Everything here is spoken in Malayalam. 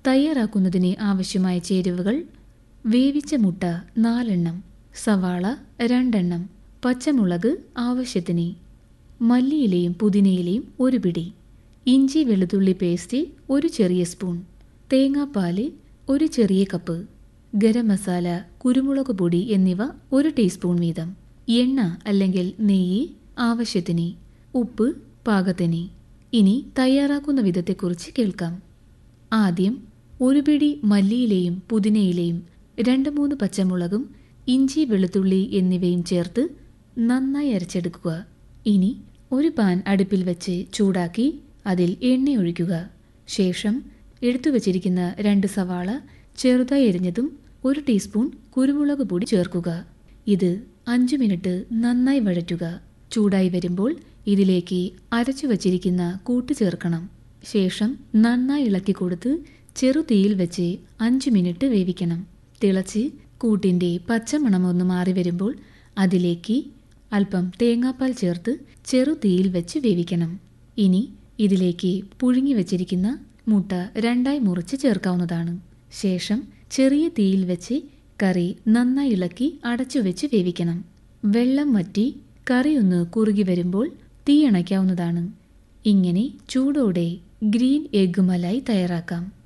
തയ്യാറാക്കുന്നതിന് ആവശ്യമായ ചേരുവകൾ വേവിച്ച മുട്ട നാലെണ്ണം സവാള രണ്ടെണ്ണം പച്ചമുളക് ആവശ്യത്തിന് മല്ലിയിലയും പുതിനയിലയും ഒരു പിടി ഇഞ്ചി വെളുത്തുള്ളി പേസ്റ്റ് ഒരു ചെറിയ സ്പൂൺ തേങ്ങാപ്പാല് ഒരു ചെറിയ കപ്പ് ഗരം മസാല കുരുമുളക് പൊടി എന്നിവ ഒരു ടീസ്പൂൺ വീതം എണ്ണ അല്ലെങ്കിൽ നെയ്യ് ആവശ്യത്തിന് ഉപ്പ് പാകത്തിന് ഇനി തയ്യാറാക്കുന്ന വിധത്തെക്കുറിച്ച് കേൾക്കാം ആദ്യം ഒരു പിടി മല്ലിയിലയും പുതിനയിലയും രണ്ട് മൂന്ന് പച്ചമുളകും ഇഞ്ചി വെളുത്തുള്ളി എന്നിവയും ചേർത്ത് നന്നായി അരച്ചെടുക്കുക ഇനി ഒരു പാൻ അടുപ്പിൽ വെച്ച് ചൂടാക്കി അതിൽ എണ്ണ ഒഴിക്കുക ശേഷം എടുത്തു വച്ചിരിക്കുന്ന രണ്ട് സവാള ചെറുതായി എരിഞ്ഞതും ഒരു ടീസ്പൂൺ കുരുമുളക് പൊടി ചേർക്കുക ഇത് അഞ്ചു മിനിറ്റ് നന്നായി വഴറ്റുക ചൂടായി വരുമ്പോൾ ഇതിലേക്ക് അരച്ചു വച്ചിരിക്കുന്ന കൂട്ട് ചേർക്കണം ശേഷം നന്നായി ഇളക്കി കൊടുത്ത് ചെറുതീയിൽ വെച്ച് അഞ്ചു മിനിറ്റ് വേവിക്കണം തിളച്ച് കൂട്ടിൻ്റെ പച്ചമണമൊന്ന് മാറി വരുമ്പോൾ അതിലേക്ക് അല്പം തേങ്ങാപ്പാൽ ചേർത്ത് ചെറുതീയിൽ വെച്ച് വേവിക്കണം ഇനി ഇതിലേക്ക് പുഴുങ്ങി വെച്ചിരിക്കുന്ന മുട്ട രണ്ടായി മുറിച്ച് ചേർക്കാവുന്നതാണ് ശേഷം ചെറിയ തീയിൽ വെച്ച് കറി നന്നായി ഇളക്കി അടച്ചു വെച്ച് വേവിക്കണം വെള്ളം വറ്റി കറി ഒന്ന് കുറുകി വരുമ്പോൾ തീ അണയ്ക്കാവുന്നതാണ് ഇങ്ങനെ ചൂടോടെ ഗ്രീൻ എഗ് മലായി തയ്യാറാക്കാം